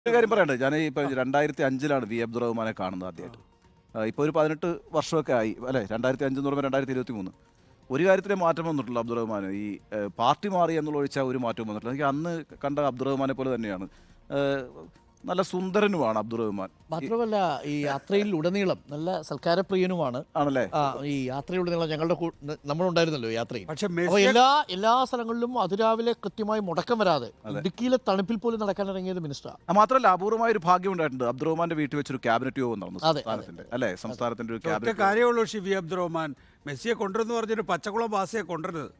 ഒരു കാര്യം പറയണ്ടേ ഞാൻ ഇപ്പൊ രണ്ടായിരത്തി അഞ്ചിലാണ് വി അബ്ദുറഹ്മാനെ കാണുന്നത് ആദ്യമായിട്ട് ഇപ്പോൾ ഒരു പതിനെട്ട് വർഷമൊക്കെ ആയി അല്ലേ രണ്ടായിരത്തി അഞ്ച് എന്ന് പറയുമ്പോൾ രണ്ടായിരത്തി ഇരുപത്തി മൂന്ന് ഒരു കാര്യത്തിലെ മാറ്റം വന്നിട്ടുള്ളൂ അബ്ദുറഹ്മാൻ ഈ ഏഹ്, പാർട്ടി മാറി എന്നുള്ള ഒഴിച്ചാൽ ഒരു മാറ്റവും വന്നിട്ടില്ല എനിക്ക് അന്ന് കണ്ട അബ്ദുറഹ്മാനെ പോലെ തന്നെയാണ് ഏഹ്, നല്ല സുന്ദരനുമാണ് അബ്ദുറഹ്മാൻ മാത്രമല്ല ഈ യാത്രയിൽ ഉടനീളം നല്ല സൽക്കാരപ്രിയനുമാണ് ആണല്ലേ ആ ഈ യാത്രയിലുടനീളം ഞങ്ങളുടെ കൂ- ന- നമ്മളുണ്ടായിരുന്നല്ലോ യാത്രയിൽ പക്ഷെ അപ്പൊ മെസ്സിയെ എല്ലാ എല്ലാ സ്ഥലങ്ങളിലും അതിരാവിലെ കൃത്യമായി മുടക്കം വരാതെ ഇടുക്കിയിലെ തണുപ്പിൽ പോലും നടക്കാൻ ഇറങ്ങിയത് മിനിസ്റ്റർ ആ, മാത്രമല്ല അപൂർവമായ ഒരു ഭാഗ്യം ഉണ്ടായിട്ടുണ്ട് അബ്ദുറഹ്മാന്റെ വീട്ടിൽ വെച്ചൊരു ക്യാബിനറ്റ് യോഗം നടന്നു അതെ, സംസ്ഥാനത്തിന്റെ അല്ലേ സംസ്ഥാനത്തിന്റെ ഒരു ഒറ്റ ക്യാബിനറ്റ് കാര്യമുള്ളൂ ഷിബി അബ്ദുറഹ്മാൻ മെസ്സിയെ കൊണ്ടുവരുന്നു പറഞ്ഞൊരു പച്ചക്കുളം ബാസിയെ കൊണ്ടുവരുന്നത്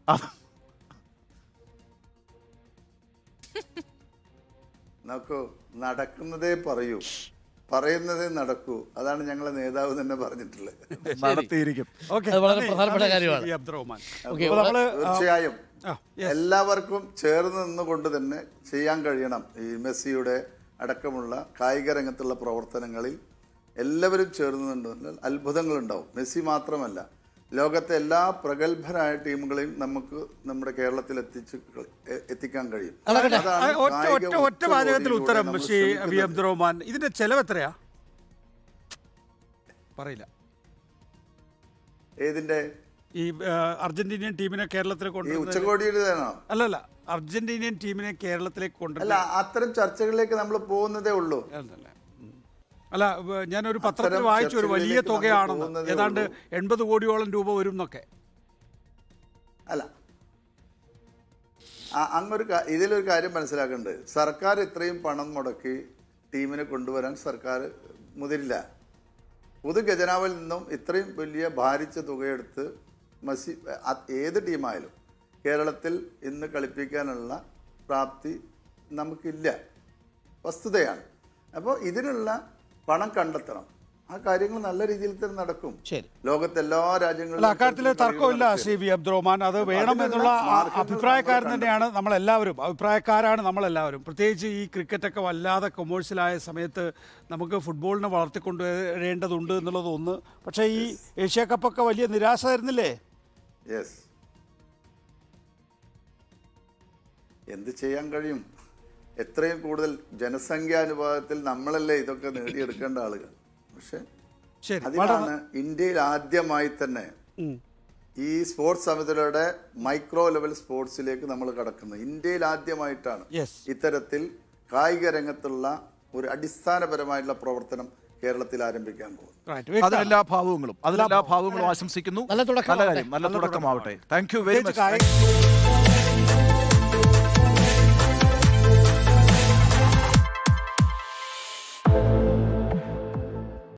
നോക്കൂ നടക്കുന്നതേ പറയൂ പറയുന്നതേ നടക്കൂ അതാണ് ഞങ്ങളെ നേതാവ് തന്നെ പറഞ്ഞിട്ടുള്ളത് നടത്തിയിരിക്കും ഓക്കെ അത് വളരെ പ്രധാനപ്പെട്ട കാര്യമാണ്. ഷിബി അബ്ദുറഹ്മാൻ ഓക്കെ, അപ്പോൾ നമ്മള് തീർച്ചയായും ആ, yes. എല്ലാവർക്കും ചേർന്ന് നിന്നുകൊണ്ട് തന്നെ ചെയ്യാൻ കഴിയണം ഈ മെസ്സിയുടെ അടക്കമുള്ള കായിക രംഗത്തുള്ള പ്രവർത്തനങ്ങളിൽ എല്ലാവരും ചേർന്ന് നിന്നുണ്ടെങ്കിൽ അത്ഭുതങ്ങളുണ്ടാവും മെസ്സി മാത്രമല്ല ലോകത്തെ എല്ലാ പ്രഗത്ഭരായ ടീമുകളെയും നമുക്ക് നമ്മുടെ കേരളത്തിൽ എത്തിച്ച് കളി- എ- എത്തിക്കാൻ കഴിയും നടക്കട്ടെ. ആ, അതാണ് ഒറ്റ കായിക ഒറ്റ ഒറ്റ വാചകത്തിൽ ഉച്ചകോടിയിലൂടെ ഉത്തരം നമ്മൾ ഷി വി ശ്രമിക്കുന്നത്. അബ്ദുറഹ്മാൻ ഇതിന്റെ ചെലവ് എത്രയാ പറയില്ല ഏതിന്റെ ഈ ആ, അർജന്റീനിയൻ ടീമിനെ കേരളത്തിൽ ഈ കൊണ്ടുവരുന്നത് ഉച്ചകോടിയുടേതാണോ അല്ലല്ല അർജന്റീനിയൻ ടീമിനെ കേരളത്തിലേക്ക് അല്ല കൊണ്ടുവരുന്നത് അത്തരം ചർച്ചകളിലേക്ക് നമ്മൾ പോകുന്നതേ ഉള്ളൂ അല്ലല്ല. ഉം. അല്ല വ- ഞാനൊരു പത്രത്തിൽ അത്തരം വായിച്ചു ഒരു വലിയ ചർച്ചകളിലേക്ക് നമ്മൾ തുകയാണെന്ന് പോകുന്നതേ ഏതാണ്ട് ഉള്ളൂ. എൺപത് കോടിയോളം രൂപ വരും എന്നൊക്കെ അല്ല ആ, അങ്ങൊരു കാ- ഇതിലൊരു കാര്യം മനസ്സിലാക്കേണ്ടത് സർക്കാർ ഇത്രയും പണം മുടക്കി ടീമിനെ കൊണ്ടുവരാൻ സർക്കാർ മുതിരില്ല പൊതു ഖജനാവിൽ നിന്നും ഇത്രയും വലിയ ഭാരിച്ച തുകയെടുത്ത് മസി അ- ഏത് ടീമായാലും കേരളത്തിൽ ഇന്ന് കളിപ്പിക്കാനുള്ള പ്രാപ്തി നമുക്കില്ല വസ്തുതയാണ് അപ്പോൾ ഇതിനുള്ള പണം കണ്ടെത്തണം ആ കാര്യങ്ങൾ നല്ല രീതിയിൽ തന്നെ നടക്കും ശരി. ലോകത്തെ എല്ലാ രാജ്യങ്ങളിലും അല്ല അക്കാര്യത്തിൽ ഇത്തരത്തിലുള്ള തർക്കമില്ല കളികൾ ശ്രീ വി അബ്ദുറഹ്മാൻ അത് വേണം അതിനുള്ള എന്നുള്ള ആ- മാർഗ്ഗങ്ങൾ അഭിപ്രായക്കാരൻ നമ്മൾ തന്നെയാണ് നമ്മളെല്ലാവരും അഭിപ്രായക്കാരാണ് നമ്മളെല്ലാവരും പ്രത്യേകിച്ച് ഈ ക്രിക്കറ്റൊക്കെ വല്ലാതെ കൊമേഴ്ഷ്യലായ സമയത്ത് നമുക്ക് ഫുട്ബോളിനെ വളർത്തിക്കൊണ്ടുവരേണ്ടതുണ്ട് എന്നുള്ളത് ഒന്ന് പക്ഷേ ഈ ഏഷ്യ കപ്പൊക്കെ വലിയ നിരാശ തരുന്നില്ലേ യെസ് എന്ത് ചെയ്യാൻ കഴിയും എത്രയും കൂടുതൽ ജനസംഖ്യാനുപാതത്തിൽ നമ്മളല്ലേ ഇതൊക്കെ നേടിയെടുക്കേണ്ട ആളുകൾ പക്ഷെ ശരി അതിനാണ് ഇന്ത്യയിൽ ആദ്യമായി തന്നെ ഉം. ഈ സ്പോർട്സ് സമിതിയുടെ മൈക്രോ ലെവൽ സ്പോർട്സിലേക്ക് നമ്മൾ കടക്കുന്നത് ഇന്ത്യയിൽ ആദ്യമായിട്ടാണ് Yes. ഇത്തരത്തിൽ കായിക രംഗത്തുള്ള ഒരു അടിസ്ഥാനപരമായിട്ടുള്ള പ്രവർത്തനം കേരളത്തിൽ ആരംഭിക്കാൻ പോകുന്നു Right. വ്യക്തമാണ്. അതിനെല്ലാ ഭാവങ്ങളും അതിലെല്ലാ ഭാവങ്ങളും ആശംസിക്കുന്നു നല്ല തുടക്കമാവട്ടെ. നല്ല കാര്യം നല്ല നല്ല തുടക്കമാവട്ടെ താങ്ക് യു വെരി പ്രത്യേകിച്ച് മച്ച് കായിക